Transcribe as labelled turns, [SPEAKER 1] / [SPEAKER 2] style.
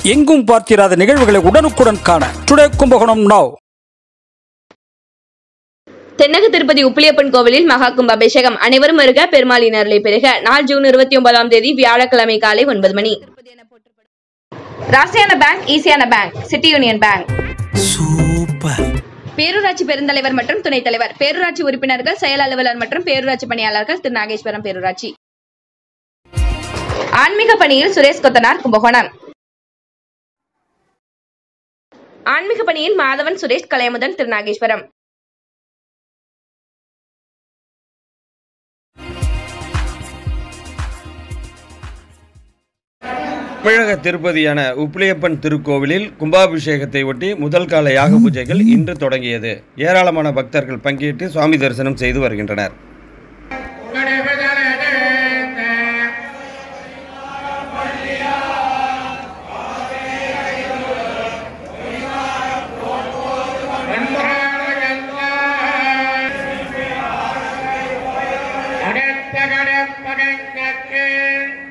[SPEAKER 1] எங்கும் பார்த்திராத நிகழ்வுகளை உடனுக்குடன் காண டுடே கும்பகோணம் நாவ்
[SPEAKER 2] தென்னக திருப்பதி உப்பிலியப்பன் கோவிலில் மகா கும்ப அபிஷேகம் அனைவரும் வருக பெருமாளின் அருளை பெறுக நாள் ஜூன் இருபத்தி ஒன்பதாம் தேதி வியாழக்கிழமை காலை ஒன்பது மணி ராசியான பேங்க் ஈசியான பேங்க் சிட்டி யூனியன் பேங்க்
[SPEAKER 3] சூப்பர்
[SPEAKER 2] பேரூராட்சி பெருந்தலைவர் மற்றும் துணைத் தலைவர் பேரூராட்சி உறுப்பினர்கள் செயல் அலுவலர் மற்றும் பேரூராட்சி பணியாளர்கள் திரு நாகேஸ்வரம் பேரூராட்சி ஆன்மீக பணியில் சுரேஷ் கொத்தனார் கும்பகோணம் ஆன்மீக பணியில் மாதவன் சுரேஷ் கலையமுதன் திரு நாகேஸ்வரம்
[SPEAKER 4] தமிழக திருப்பதியான உப்பிலியப்பன் திருக்கோவிலில் கும்பாபிஷேகத்தை ஒட்டி முதல் கால யாக பூஜைகள் இன்று தொடங்கியது ஏராளமான பக்தர்கள் பங்கேற்று சுவாமி தரிசனம் செய்து வருகின்றனர்
[SPEAKER 5] அடத்த கடற்பகங்கற்கு